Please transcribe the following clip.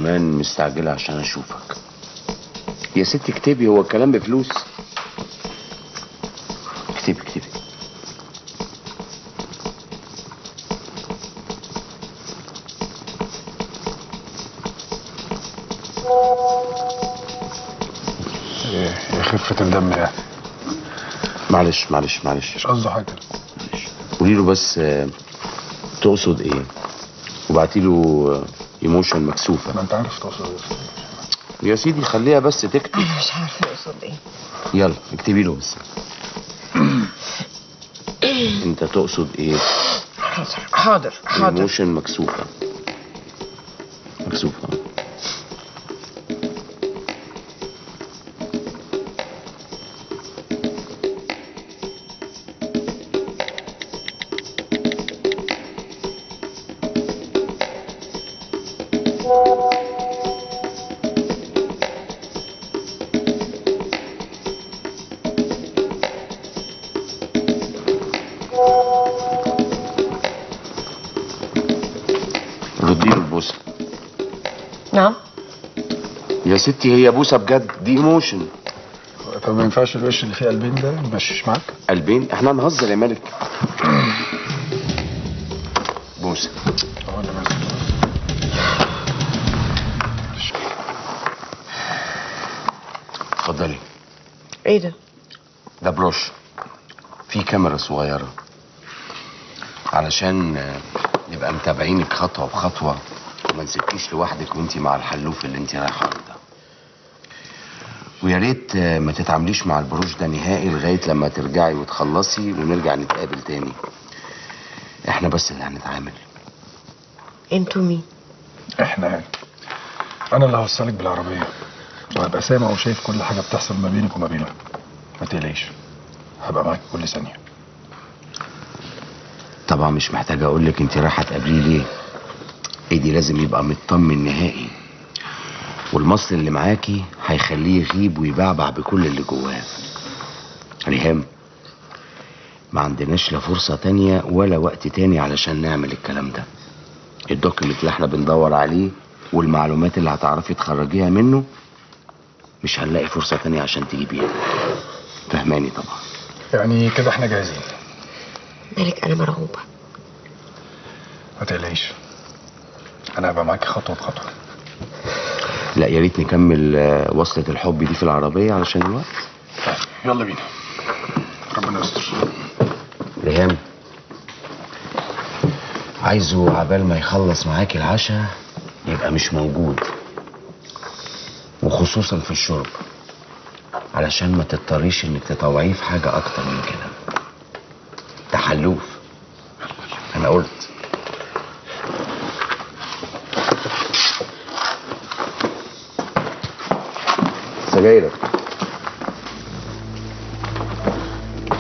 كمان مستعجلة عشان أشوفك يا ست اكتبي هو الكلام بفلوس اكتبي اكتبي ايه يا خفة الدم يعني معلش معلش معلش مش قصده حاجة قولي له بس آه، تقصد ايه وبعتي له ايموشن مكسوفة ما انت عارف تقصد ايه يا سيدي خليها بس تكتب انا مش عارفه يقصد ايه يلا اكتبي له بس انت تقصد ايه حاضر حاضر حاضر ايموشن مكسوفة مكسوفة ردي له البوسة نعم يا ستي هي بوسة بجد دي ايموشن طب ما ينفعش الوش اللي فيه قلبين ده مشيش معاك قلبين احنا هنهزر يا ملك بوسة هو اللي ماسك. اتفضلي ايه ده ده بروش في كاميرا صغيرة علشان آه، نبقى متابعينك خطوة بخطوة وما نسيبكيش لوحدك وانتي مع الحلوف اللي انتي رايحة له ده ويا ريت آه، ما تتعامليش مع البروش ده نهائي لغاية لما ترجعي وتخلصي ونرجع نتقابل تاني احنا بس اللي هنتعامل انتوا مين احنا يعني انا اللي هوصلك بالعربية وهبقى سامع وشايف كل حاجة بتحصل ما بينك وما بينه ما تقلقيش هبقى معاك كل ثانية طبعا مش محتاج اقول لك انت رايحه تقابليه ليه ايدي لازم يبقى مطمن نهائي والمصل اللي معاكي هيخليه يغيب ويبعبع بكل اللي جواه ريهام ما عندناش لا فرصة تانية ولا وقت تاني علشان نعمل الكلام ده الدوكيمنت اللي احنا بندور عليه والمعلومات اللي هتعرفي تخرجيها منه مش هنلاقي فرصة تانية عشان تجيبيها فهماني طبعا يعني كده احنا جاهزين مالك انا مرعوبه ما تقلقيش انا هبقى معاكي خطوة بخطوة لا يا ريت نكمل آه، وصلة الحب دي في العربية علشان الوقت يلا بينا ربنا يستر ريهام عايزه عبال ما يخلص معاكي العشاء يبقى مش موجود وخصوصا في الشرب علشان ما تضطريش انك تطوعيه في حاجة اكتر من كده تحلوف انا قلت سجايرك